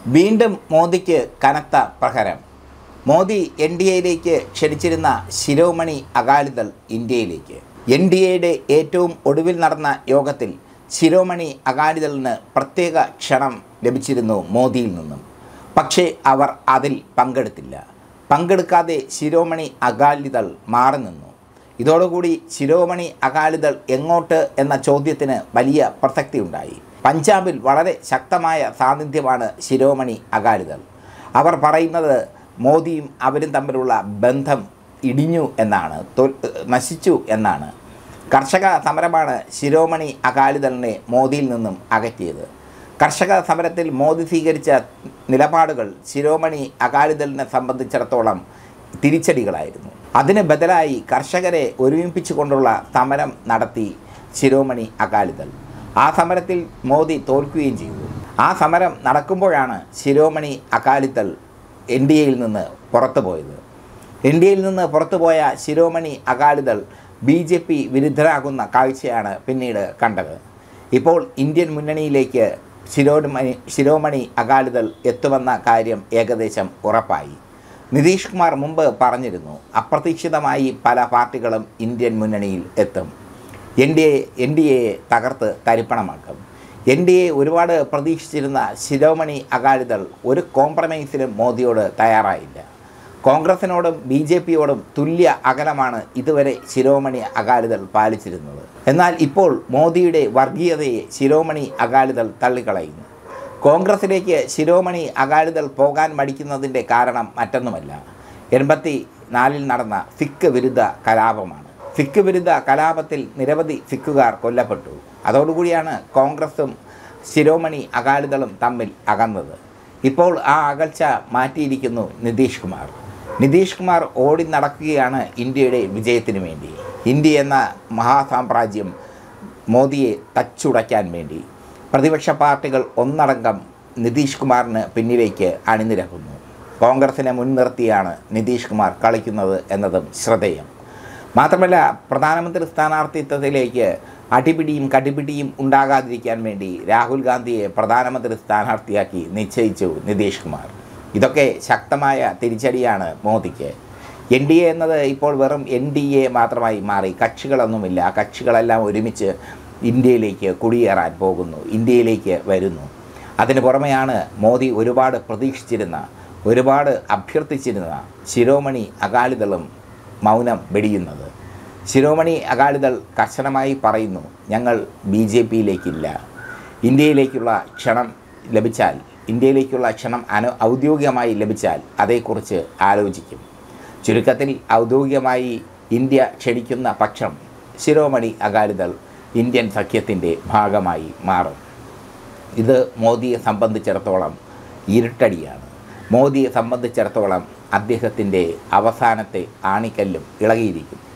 വീണ്ടും മോദിക്ക് കനത്ത പ്രഹരം മോദി എൻ ഡി എയിലേക്ക് ക്ഷണിച്ചിരുന്ന ശിരോമണി അകാലിദൾ ഇന്ത്യയിലേക്ക് എൻ ഡി എയുടെ ഏറ്റവും ഒടുവിൽ നടന്ന യോഗത്തിൽ ശിരോമണി അകാലിദളിന് പ്രത്യേക ക്ഷണം ലഭിച്ചിരുന്നു മോദിയിൽ നിന്നും പക്ഷേ അവർ അതിൽ പങ്കെടുത്തില്ല പങ്കെടുക്കാതെ ശിരോമണി അകാലിദൾ മാറി നിന്നു ഇതോടുകൂടി ശിരോമണി അകാലിദൾ എങ്ങോട്ട് എന്ന ചോദ്യത്തിന് വലിയ പ്രസക്തിയുണ്ടായി പഞ്ചാബിൽ വളരെ ശക്തമായ സാന്നിധ്യമാണ് ശിരോമണി അകാലിദൾ അവർ പറയുന്നത് മോദിയും അവരും തമ്മിലുള്ള ബന്ധം ഇടിഞ്ഞു എന്നാണ് തൊ- നശിച്ചു എന്നാണ് കർഷക സമരമാണ് ശിരോമണി അകാലിദളിനെ മോദിയിൽ നിന്നും അകറ്റിയത് കർഷക സമരത്തിൽ മോദി സ്വീകരിച്ച നിലപാടുകൾ ശിരോമണി അകാലിദളിനെ സംബന്ധിച്ചിടത്തോളം തിരിച്ചടികളായിരുന്നു അതിന് ബദലായി കർഷകരെ ഒരുമിപ്പിച്ചുകൊണ്ടുള്ള സമരം നടത്തി ശിരോമണി അകാലിദൾ ആ സമരത്തിൽ മോദി തോൽക്കുകയും ചെയ്തു ആ സമരം നടക്കുമ്പോഴാണ് ശിരോമണി അകാലിദൾ എൻ ഡി എയിൽ നിന്ന് പുറത്തു പോയത് എൻ ഡി എയിൽ നിന്ന് പുറത്തുപോയ Shiromani Akali Dal B J P വിരുദ്ധരാകുന്ന കാഴ്ചയാണ് പിന്നീട് കണ്ടത് ഇപ്പോൾ ഇന്ത്യൻ മുന്നണിയിലേക്ക് ശിരോമണി ശിരോമണി അകാലിദൾ എത്തുമെന്ന കാര്യം ഏകദേശം ഉറപ്പായി നിതീഷ് കുമാർ മുമ്പ് പറഞ്ഞിരുന്നു അപ്രതീക്ഷിതമായി പല പാർട്ടികളും ഇന്ത്യൻ മുന്നണിയിൽ എത്തും N D A N D എയെ തകർത്ത് തരിപ്പണമാക്കും എൻ ഡി എ ഒരുപാട് പ്രതീക്ഷിച്ചിരുന്ന ശിരോമണി അകാലിദൾ ഒരു കോംപ്രമൈസിനും മോദിയോട് തയ്യാറായില്ല കോൺഗ്രസിനോടും ബി ജെ പിയോടും തുല്യ അകലമാണ് ഇതുവരെ ശിരോമണി അകാലിദൾ പാലിച്ചിരുന്നത് എന്നാൽ ഇപ്പോൾ മോദിയുടെ വർഗീയതയെ ശിരോമണി അകാലിദൾ തള്ളിക്കളയുന്നു കോൺഗ്രസിലേക്ക് ശിരോമണി അകാലിദൾ പോകാൻ മടിക്കുന്നതിൻ്റെ കാരണം മറ്റൊന്നുമല്ല എൺപത്തി നാലിൽ നടന്ന സിഖ് വിരുദ്ധ കലാപമാണ് സിഖ് വിരുദ്ധ കലാപത്തിൽ നിരവധി സിഖുകാർ കൊല്ലപ്പെട്ടു അതോടുകൂടിയാണ് കോൺഗ്രസും ശിരോമണി അകാലിദളും തമ്മിൽ അകന്നത് ഇപ്പോൾ ആ അകൽച്ച മാറ്റിയിരിക്കുന്നു നിതീഷ് കുമാർ നിതീഷ് കുമാർ ഓടി നടക്കുകയാണ് ഇന്ത്യയുടെ വിജയത്തിന് വേണ്ടി ഇന്ത്യ എന്ന മഹാസാമ്രാജ്യം മോദിയെ തച്ചുടയ്ക്കാൻ വേണ്ടി പ്രതിപക്ഷ പാർട്ടികൾ ഒന്നടങ്കം നിതീഷ് കുമാറിന് പിന്നിലേക്ക് അണിനിരക്കുന്നു കോൺഗ്രസിനെ മുൻനിർത്തിയാണ് നിതീഷ് കുമാർ കളിക്കുന്നത് എന്നതും ശ്രദ്ധേയം മാത്രമല്ല പ്രധാനമന്ത്രി സ്ഥാനാർത്ഥിത്വത്തിലേക്ക് അടിപിടിയും കടിപിടിയും ഉണ്ടാകാതിരിക്കാൻ വേണ്ടി രാഹുൽ ഗാന്ധിയെ പ്രധാനമന്ത്രി സ്ഥാനാർത്ഥിയാക്കി നിശ്ചയിച്ചു നിതീഷ് കുമാർ ഇതൊക്കെ ശക്തമായ തിരിച്ചടിയാണ് മോദിക്ക് എൻ ഡി എ എന്നത് ഇപ്പോൾ വെറും എൻ ഡി എ മാത്രമായി മാറി കക്ഷികളൊന്നുമില്ല ആ കക്ഷികളെല്ലാം ഒരുമിച്ച് ഇന്ത്യയിലേക്ക് കുടിയേറാൻ പോകുന്നു ഇന്ത്യയിലേക്ക് വരുന്നു അതിന് പുറമെയാണ് മോദി ഒരുപാട് പ്രതീക്ഷിച്ചിരുന്ന ഒരുപാട് അഭ്യർത്ഥിച്ചിരുന്ന ശിരോമണി അകാലിദളും മൗനം വെടിയുന്നത് ശിരോമണി അകാലിദൾ കർശനമായി പറയുന്നു ഞങ്ങൾ ബി ജെ പിയിലേക്കില്ല ഇന്ത്യയിലേക്കുള്ള ക്ഷണം ലഭിച്ചാൽ ഇന്ത്യയിലേക്കുള്ള ക്ഷണം അന ഔദ്യോഗികമായി ലഭിച്ചാൽ അതേക്കുറിച്ച് ആലോചിക്കും ചുരുക്കത്തിൽ ഔദ്യോഗികമായി ഇന്ത്യ ക്ഷണിക്കുന്ന പക്ഷം ശിരോമണി അകാലിദൾ ഇന്ത്യൻ സഖ്യത്തിൻ്റെ ഭാഗമായി മാറും ഇത് മോദിയെ സംബന്ധിച്ചിടത്തോളം ഇരുട്ടടിയാണ് മോദിയെ സംബന്ധിച്ചിടത്തോളം അദ്ദേഹത്തിൻ്റെ അവസാനത്തെ ആണിക്കല്ലും ഇളകിയിരിക്കും